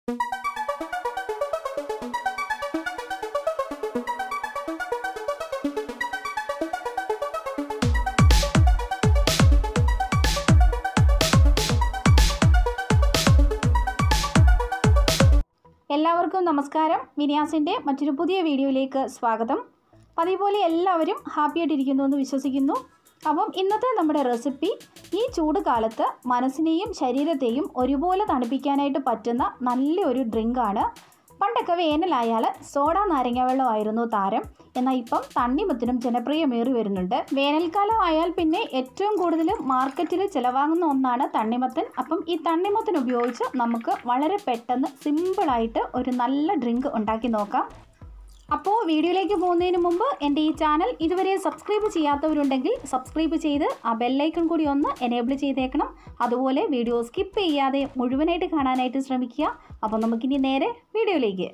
എല്ലാവർക്കും നമസ്കാരം വിന്യാസിൻ്റെ മറ്റൊരു പുതിയ വീഡിയോയിലേക്ക് സ്വാഗതം പതിവ് പോലെ എല്ലാവരും ഹാപ്പി ആയിട്ടിരിക്കുന്നു എന്ന് വിശ്വസിക്കുന്നു അപ്പം ഇന്നത്തെ നമ്മുടെ റെസിപ്പി ഈ ചൂട് കാലത്ത് മനസ്സിനെയും ശരീരത്തെയും ഒരുപോലെ തണുപ്പിക്കാനായിട്ട് പറ്റുന്ന നല്ലൊരു ഡ്രിങ്കാണ് പണ്ടൊക്കെ വേനലായാൽ സോഡ നാരങ്ങ വെള്ളമായിരുന്നു താരം എന്നാൽ ഇപ്പം തണ്ണിമത്തിനും ജനപ്രിയമേറി വരുന്നുണ്ട് വേനൽക്കാലം ആയാൽ പിന്നെ ഏറ്റവും കൂടുതൽ മാർക്കറ്റിൽ ചിലവാകുന്ന ഒന്നാണ് തണ്ണിമത്തൻ അപ്പം ഈ തണ്ണിമത്തൻ ഉപയോഗിച്ച് നമുക്ക് വളരെ പെട്ടെന്ന് സിമ്പിളായിട്ട് ഒരു നല്ല ഡ്രിങ്ക് ഉണ്ടാക്കി നോക്കാം അപ്പോൾ വീഡിയോയിലേക്ക് പോകുന്നതിന് മുമ്പ് എൻ്റെ ഈ ചാനൽ ഇതുവരെ സബ്സ്ക്രൈബ് ചെയ്യാത്തവരുണ്ടെങ്കിൽ സബ്സ്ക്രൈബ് ചെയ്ത് ആ ബെല്ലൈക്കൺ കൂടി ഒന്ന് എനേബിൾ ചെയ്തേക്കണം അതുപോലെ വീഡിയോ സ്കിപ്പ് ചെയ്യാതെ മുഴുവനായിട്ട് കാണാനായിട്ട് ശ്രമിക്കുക അപ്പോൾ നമുക്കിനി നേരെ വീഡിയോയിലേക്ക്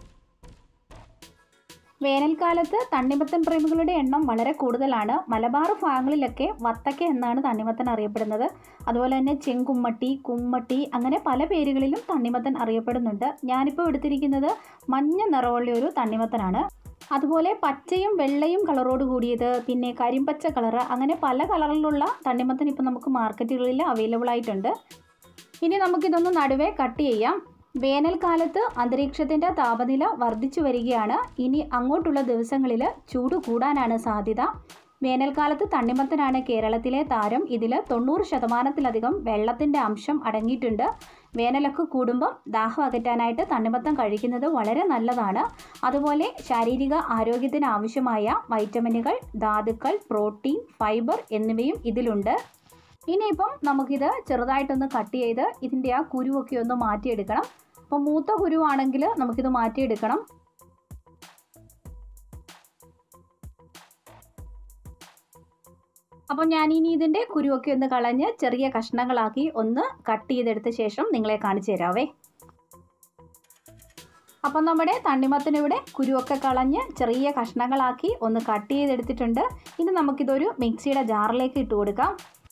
വേനൽക്കാലത്ത് തണ്ണിമത്തൻ പ്രേമികളുടെ എണ്ണം വളരെ കൂടുതലാണ് മലബാർ ഭാഗങ്ങളിലൊക്കെ വത്തക്ക എന്നാണ് തണ്ണിമത്തൻ അറിയപ്പെടുന്നത് അതുപോലെ തന്നെ ചെങ്കുമ്മട്ടി കുമ്മട്ടി അങ്ങനെ പല പേരുകളിലും തണ്ണിമത്തൻ അറിയപ്പെടുന്നുണ്ട് ഞാനിപ്പോൾ എടുത്തിരിക്കുന്നത് മഞ്ഞ നിറമുള്ള ഒരു തണ്ണിമത്തനാണ് അതുപോലെ പച്ചയും വെള്ളയും കളറോട് കൂടിയത് പിന്നെ കരിമ്പച്ച കളറ് അങ്ങനെ പല കളറിലുള്ള തണ്ണിമത്തൻ ഇപ്പോൾ നമുക്ക് മാർക്കറ്റുകളിൽ അവൈലബിൾ ആയിട്ടുണ്ട് ഇനി നമുക്കിതൊന്ന് നടുവേ കട്ട് ചെയ്യാം വേനൽക്കാലത്ത് അന്തരീക്ഷത്തിൻ്റെ താപനില വർദ്ധിച്ചു വരികയാണ് ഇനി അങ്ങോട്ടുള്ള ദിവസങ്ങളിൽ ചൂട് കൂടാനാണ് സാധ്യത വേനൽക്കാലത്ത് തണ്ണിമത്തനാണ് കേരളത്തിലെ താരം ഇതിൽ തൊണ്ണൂറ് ശതമാനത്തിലധികം വെള്ളത്തിൻ്റെ അംശം അടങ്ങിയിട്ടുണ്ട് വേനലൊക്കെ കൂടുമ്പം ദാഹം അകറ്റാനായിട്ട് തണ്ണിമത്തം കഴിക്കുന്നത് വളരെ നല്ലതാണ് അതുപോലെ ശാരീരിക ആരോഗ്യത്തിന് ആവശ്യമായ വൈറ്റമിനുകൾ ധാതുക്കൾ പ്രോട്ടീൻ ഫൈബർ എന്നിവയും ഇതിലുണ്ട് ഇനിയിപ്പം നമുക്കിത് ചെറുതായിട്ടൊന്ന് കട്ട് ചെയ്ത് ഇതിൻ്റെ ആ കുരുവൊക്കെ ഒന്ന് മാറ്റിയെടുക്കണം അപ്പോൾ മൂത്ത കുരുവാണെങ്കിൽ നമുക്കിത് മാറ്റിയെടുക്കണം അപ്പോൾ ഞാനിനി ഇതിൻ്റെ കുരുവൊക്കെ ഒന്ന് കളഞ്ഞ് ചെറിയ കഷ്ണങ്ങളാക്കി ഒന്ന് കട്ട് ചെയ്തെടുത്ത ശേഷം നിങ്ങളെ കാണിച്ചു തരാവേ അപ്പം നമ്മുടെ തണ്ണിമത്തിനിവിടെ കുരുവൊക്കെ കളഞ്ഞ് ചെറിയ കഷ്ണങ്ങളാക്കി ഒന്ന് കട്ട് ചെയ്തെടുത്തിട്ടുണ്ട് ഇനി നമുക്കിതൊരു മിക്സിയുടെ ജാറിലേക്ക് ഇട്ട് കൊടുക്കാം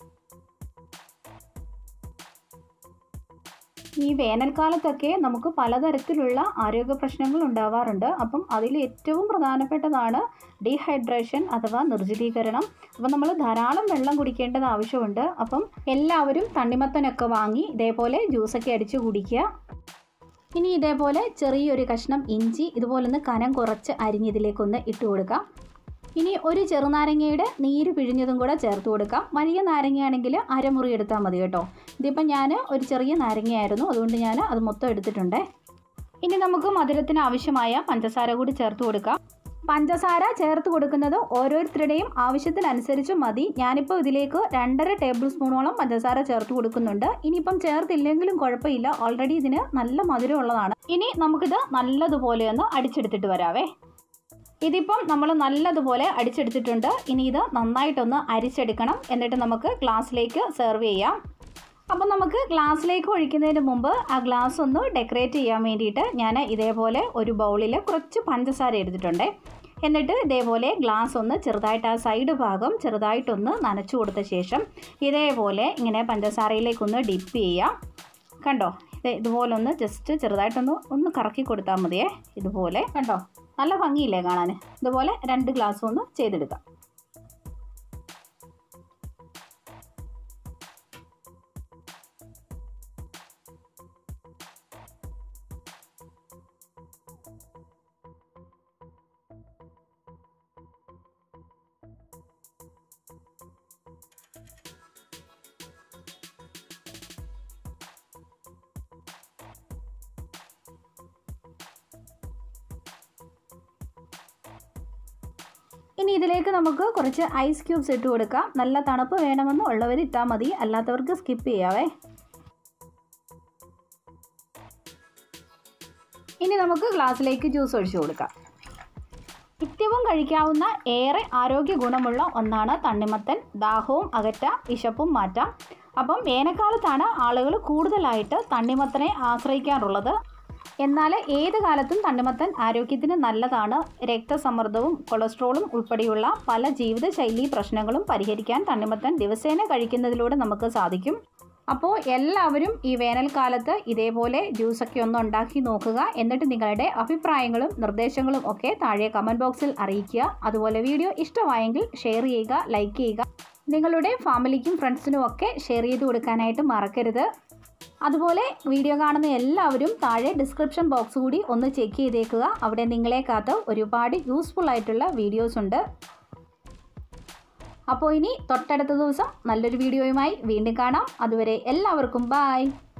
ഈ വേനൽക്കാലത്തൊക്കെ നമുക്ക് പലതരത്തിലുള്ള ആരോഗ്യ പ്രശ്നങ്ങൾ ഉണ്ടാവാറുണ്ട് അപ്പം അതിൽ ഏറ്റവും പ്രധാനപ്പെട്ടതാണ് ഡീഹൈഡ്രേഷൻ അഥവാ നിർജ്ജലീകരണം അപ്പം നമ്മൾ ധാരാളം വെള്ളം കുടിക്കേണ്ടത് ആവശ്യമുണ്ട് അപ്പം എല്ലാവരും തണ്ണിമത്തനൊക്കെ വാങ്ങി ഇതേപോലെ ജ്യൂസൊക്കെ അടിച്ച് കുടിക്കുക ഇനി ഇതേപോലെ ചെറിയൊരു കഷ്ണം ഇഞ്ചി ഇതുപോലൊന്ന് കനം കുറച്ച് അരിഞ്ഞതിലേക്കൊന്ന് ഇട്ട് കൊടുക്കാം ഇനി ഒരു ചെറുനാരങ്ങയുടെ നീര് പിഴിഞ്ഞതും കൂടെ ചേർത്ത് കൊടുക്കാം വലിയ നാരങ്ങയാണെങ്കിൽ അരമുറി എടുത്താൽ മതി കേട്ടോ ഇതിപ്പം ഞാൻ ഒരു ചെറിയ നാരങ്ങയായിരുന്നു അതുകൊണ്ട് ഞാൻ അത് മൊത്തം എടുത്തിട്ടുണ്ട് ഇനി നമുക്ക് മധുരത്തിന് ആവശ്യമായ പഞ്ചസാര കൂടി ചേർത്ത് കൊടുക്കാം പഞ്ചസാര ചേർത്ത് കൊടുക്കുന്നത് ഓരോരുത്തരുടെയും ആവശ്യത്തിനനുസരിച്ച് മതി ഞാനിപ്പോൾ ഇതിലേക്ക് രണ്ടര ടേബിൾ സ്പൂണോളം പഞ്ചസാര ചേർത്ത് കൊടുക്കുന്നുണ്ട് ഇനിയിപ്പം ചേർത്തില്ലെങ്കിലും കുഴപ്പമില്ല ഓൾറെഡി ഇതിന് നല്ല മധുരമുള്ളതാണ് ഇനി നമുക്കിത് നല്ലതുപോലെ ഒന്ന് അടിച്ചെടുത്തിട്ട് വരാവേ ഇതിപ്പം നമ്മൾ നല്ലതുപോലെ അടിച്ചെടുത്തിട്ടുണ്ട് ഇനി ഇത് നന്നായിട്ടൊന്ന് അരിച്ചെടുക്കണം എന്നിട്ട് നമുക്ക് ഗ്ലാസ്സിലേക്ക് സെർവ് ചെയ്യാം അപ്പം നമുക്ക് ഗ്ലാസ്സിലേക്ക് ഒഴിക്കുന്നതിന് മുമ്പ് ആ ഗ്ലാസ് ഒന്ന് ഡെക്കറേറ്റ് ചെയ്യാൻ വേണ്ടിയിട്ട് ഞാൻ ഇതേപോലെ ഒരു ബൗളിൽ കുറച്ച് പഞ്ചസാര എടുത്തിട്ടുണ്ട് എന്നിട്ട് ഇതേപോലെ ഗ്ലാസ് ഒന്ന് ചെറുതായിട്ട് ആ സൈഡ് ഭാഗം ചെറുതായിട്ടൊന്ന് നനച്ചു കൊടുത്ത ശേഷം ഇതേപോലെ ഇങ്ങനെ പഞ്ചസാരയിലേക്കൊന്ന് ഡിപ്പ് ചെയ്യാം കണ്ടോ ഇത് ഇതുപോലെ ഒന്ന് ജസ്റ്റ് ചെറുതായിട്ടൊന്ന് ഒന്ന് കറക്കി കൊടുത്താൽ മതിയേ ഇതുപോലെ കണ്ടോ നല്ല ഭംഗിയില്ലേ കാണാൻ ഇതുപോലെ രണ്ട് ഗ്ലാസ് ഒന്ന് ചെയ്തെടുക്കാം ഇനി ഇതിലേക്ക് നമുക്ക് കുറച്ച് ഐസ് ക്യൂബ്സ് ഇട്ട് കൊടുക്കാം നല്ല തണുപ്പ് വേണമെന്ന് ഉള്ളവർ ഇട്ടാൽ മതി അല്ലാത്തവർക്ക് സ്കിപ്പ് ചെയ്യാവേ ഇനി നമുക്ക് ഗ്ലാസ്സിലേക്ക് ജ്യൂസ് ഒഴിച്ചു കൊടുക്കാം നിത്യവും കഴിക്കാവുന്ന ഏറെ ആരോഗ്യ ഗുണമുള്ള ഒന്നാണ് തണ്ണിമത്തൻ ദാഹവും അകറ്റാം വിശപ്പും മാറ്റാം അപ്പം വേനൽക്കാലത്താണ് ആളുകൾ കൂടുതലായിട്ട് തണ്ണിമത്തനെ ആശ്രയിക്കാറുള്ളത് എന്നാൽ ഏത് കാലത്തും തണ്ണിമത്തൻ ആരോഗ്യത്തിന് നല്ലതാണ് രക്തസമ്മർദ്ദവും കൊളസ്ട്രോളും ഉൾപ്പെടെയുള്ള പല ജീവിതശൈലി പ്രശ്നങ്ങളും പരിഹരിക്കാൻ തണ്ണിമത്തൻ ദിവസേന കഴിക്കുന്നതിലൂടെ നമുക്ക് സാധിക്കും അപ്പോൾ എല്ലാവരും ഈ വേനൽക്കാലത്ത് ഇതേപോലെ ജ്യൂസൊക്കെ ഒന്ന് ഉണ്ടാക്കി നോക്കുക എന്നിട്ട് നിങ്ങളുടെ അഭിപ്രായങ്ങളും നിർദ്ദേശങ്ങളും ഒക്കെ താഴെ കമൻറ്റ് ബോക്സിൽ അറിയിക്കുക അതുപോലെ വീഡിയോ ഇഷ്ടമായെങ്കിൽ ഷെയർ ചെയ്യുക ലൈക്ക് ചെയ്യുക നിങ്ങളുടെ ഫാമിലിക്കും ഫ്രണ്ട്സിനും ഒക്കെ ഷെയർ ചെയ്ത് കൊടുക്കാനായിട്ട് മറക്കരുത് അതുപോലെ വീഡിയോ കാണുന്ന എല്ലാവരും താഴെ ഡിസ്ക്രിപ്ഷൻ ബോക്സ് കൂടി ഒന്ന് ചെക്ക് ചെയ്തേക്കുക അവിടെ നിങ്ങളെ കാത്ത് ഒരുപാട് യൂസ്ഫുൾ ആയിട്ടുള്ള വീഡിയോസ് ഉണ്ട് അപ്പോൾ ഇനി തൊട്ടടുത്ത ദിവസം നല്ലൊരു വീഡിയോയുമായി വീണ്ടും കാണാം അതുവരെ എല്ലാവർക്കും ബായ്